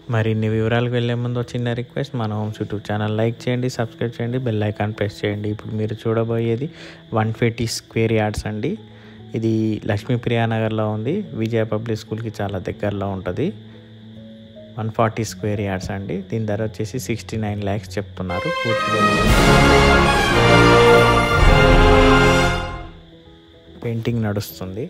మరిన్ని వివరాలకు వెళ్ళే ముందు ఒక చిన్న రిక్వెస్ట్ మన హోమ్స్ యూట్యూబ్ ఛానల్ లైక్ చేయండి సబ్స్క్రైబ్ చేయండి బెల్ ఐకాన్ ప్రెస్ చేయండి ఇప్పుడు మీరు చూడబోయేది వన్ ఫిఫ్టీ స్క్వేర్ యార్డ్స్ అండి ఇది లక్ష్మీప్రియా నగర్లో ఉంది విజయ పబ్లిక్ స్కూల్కి చాలా దగ్గరలో ఉంటుంది వన్ ఫార్టీ స్క్వేర్ యార్డ్స్ అండి దీని ధర వచ్చేసి సిక్స్టీ నైన్ ల్యాక్స్ చెప్తున్నారు పూర్తిగా పెయింటింగ్ నడుస్తుంది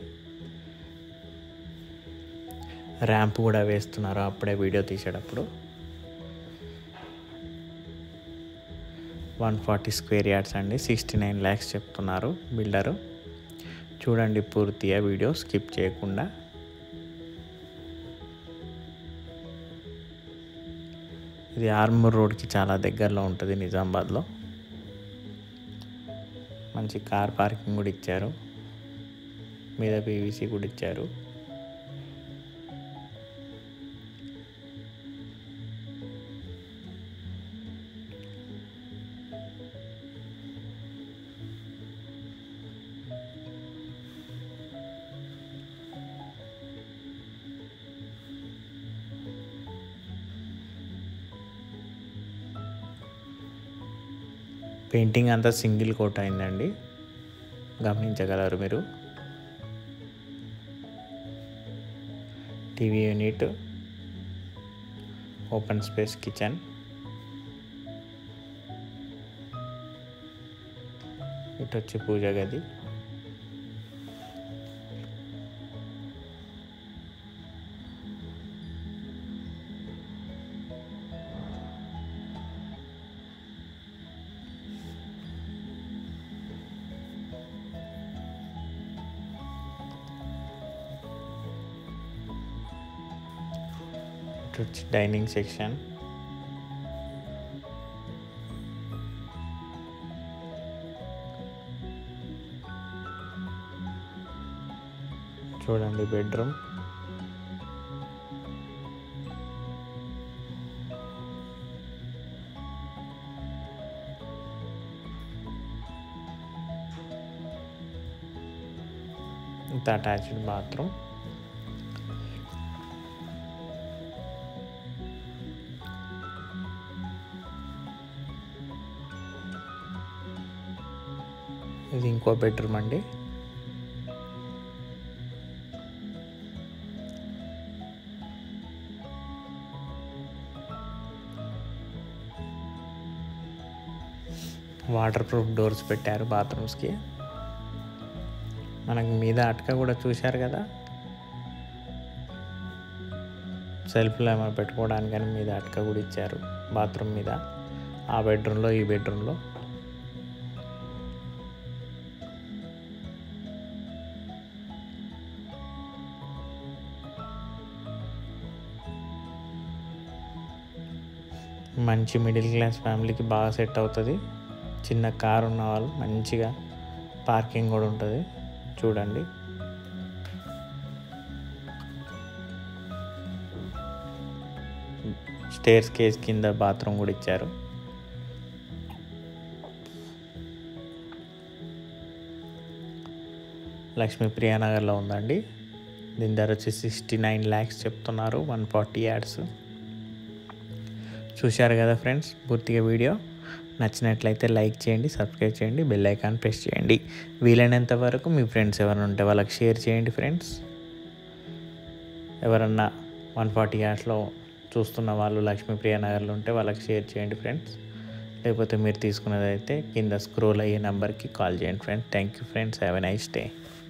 ర్యాంప్ కూడా వేస్తున్నారు అప్పుడే వీడియో తీసేటప్పుడు వన్ ఫార్టీ స్క్వేర్ యార్డ్స్ అండి సిక్స్టీ నైన్ ల్యాక్స్ చెప్తున్నారు బిల్డరు చూడండి పూర్తిగా వీడియో స్కిప్ చేయకుండా ఇది ఆర్మూర్ రోడ్కి చాలా దగ్గరలో ఉంటుంది నిజామాబాద్లో మంచి కార్ పార్కింగ్ కూడా ఇచ్చారు మీద పీవీసీ కూడా ఇచ్చారు పెయింటింగ్ అంతా సింగిల్ కోట్ అయిందండి గమనించగలరు మీరు TV unit open space kitchen ఇటు వచ్చి పూజ గది ఇటు వచ్చి డైనింగ్ సెక్షన్ చూడండి బెడ్రూమ్ ఇంత అటాచ్డ్ బాత్రూమ్ ఇది ఇంకో బెడ్రూమ్ అండి వాటర్ ప్రూఫ్ డోర్స్ పెట్టారు బాత్రూమ్స్కి మనకి మీద అటక కూడా చూశారు కదా సెల్ఫ్లో ఏమైనా పెట్టుకోవడానికి కానీ మీద అటక కూడా ఇచ్చారు బాత్రూమ్ మీద ఆ బెడ్రూమ్లో ఈ బెడ్రూమ్లో మంచి మిడిల్ క్లాస్ ఫ్యామిలీకి బాగా సెట్ అవుతుంది చిన్న కార్ ఉన్న వాళ్ళు మంచిగా పార్కింగ్ కూడా ఉంటుంది చూడండి స్టేర్స్ కేస్ కింద బాత్రూమ్ కూడా ఇచ్చారు లక్ష్మీప్రియ నగర్లో ఉందండి దీని ధర వచ్చి సిక్స్టీ నైన్ ల్యాక్స్ చెప్తున్నారు వన్ ఫార్టీ యాడ్స్ చూశారు కదా ఫ్రెండ్స్ పూర్తిగా వీడియో నచ్చినట్లయితే లైక్ చేయండి సబ్స్క్రైబ్ చేయండి బెల్ ఐకాన్ ప్రెస్ చేయండి వీలైనంత వరకు మీ ఫ్రెండ్స్ ఎవరైనా ఉంటే వాళ్ళకి షేర్ చేయండి ఫ్రెండ్స్ ఎవరన్నా వన్ ఫార్టీ యార్డ్స్లో చూస్తున్న వాళ్ళు లక్ష్మీప్రియ నగర్లో ఉంటే వాళ్ళకి షేర్ చేయండి ఫ్రెండ్స్ లేకపోతే మీరు తీసుకున్నదైతే కింద స్క్రోల్ అయ్యే నెంబర్కి కాల్ చేయండి friends thank you friends have a nice day